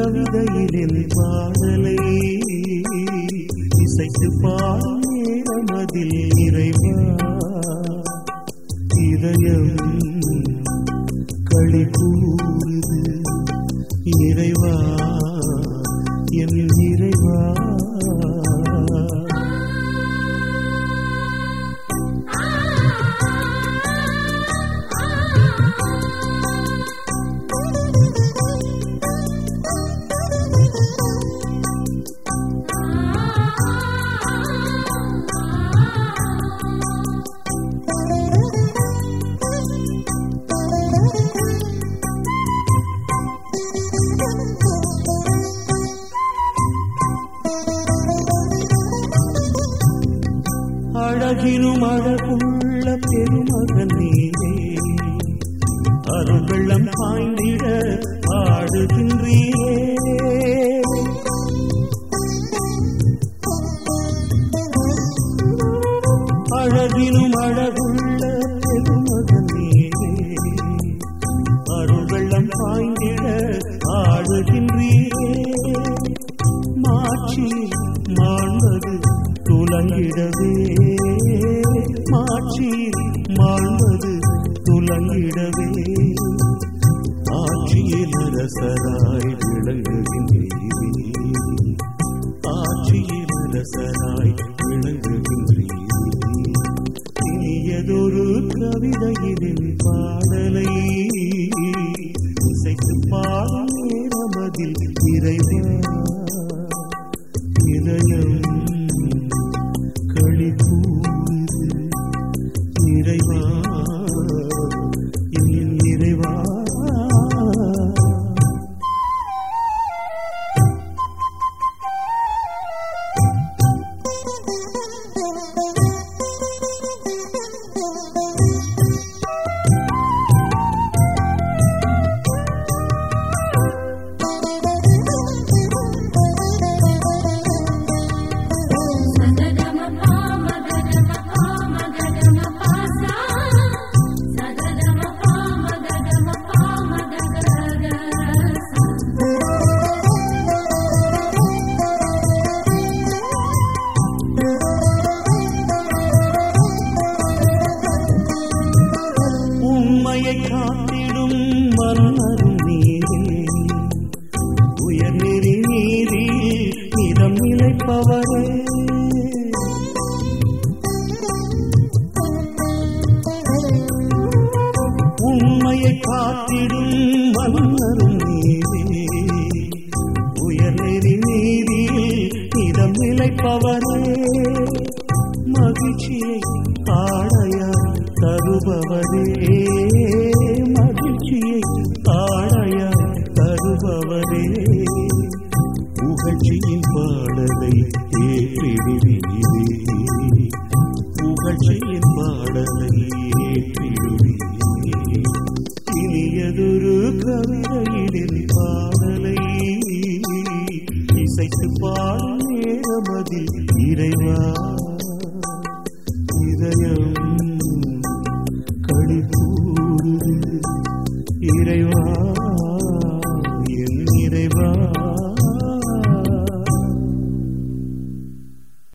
கவிதையிலின் பாடலை இசைத்து பாடும் நேரமதில் இறைவா இதயம் களி கூறுது இறைவா என் இறைவா அழகினும் அழகுள்ள பெருமகன் நீரே அருள்வெள்ளம் பாய்ந்திட ஆடுகின்றீரே அழகினும் அழகுள்ள பெருமகன் நீரே அருள்வெள்ளம் பாய்ந்திட ஆடுகின்றீரே மாட்சி மாண்பது துலங்கிடவே மாட்சி மாண்பது துலங்கிடவே ஆட்சியில் அரசராய் விளங்குகின்றீரே ஆட்சியில் அரசராய் விளங்குகின்றீரே இனியதொரு கவிதையினின் பாடலை இசைத்து பாடும் நேரமதில் இறைவா இதயம் களி கூறுது இறைவா என் இறைவா உண்மையை காத்திடும் மன்னரும் நீரே உயர்நெறி நீரே நிதம் நிலைப்பவரே உண்மையை காத்திடும் மன்னரும் நீரே உயர்நெறி நீரே நிதம் நிலைப்பவரே மகிழ்ச்சியை ஆடையா தருபவரே மகிழ்ச்சியை ஆடையா தருபவரே புகழ்ச்சியின் பாடலை ஏற்றிடுவீரே புகழ்ச்சியின் பாடலை ஏற்றிடுவீரே இனியதொரு கவிதையிலின் பாடலை இசைத்து பாடும் நேரமதில் இறைவா இதயம் களி கூறுது இறைவா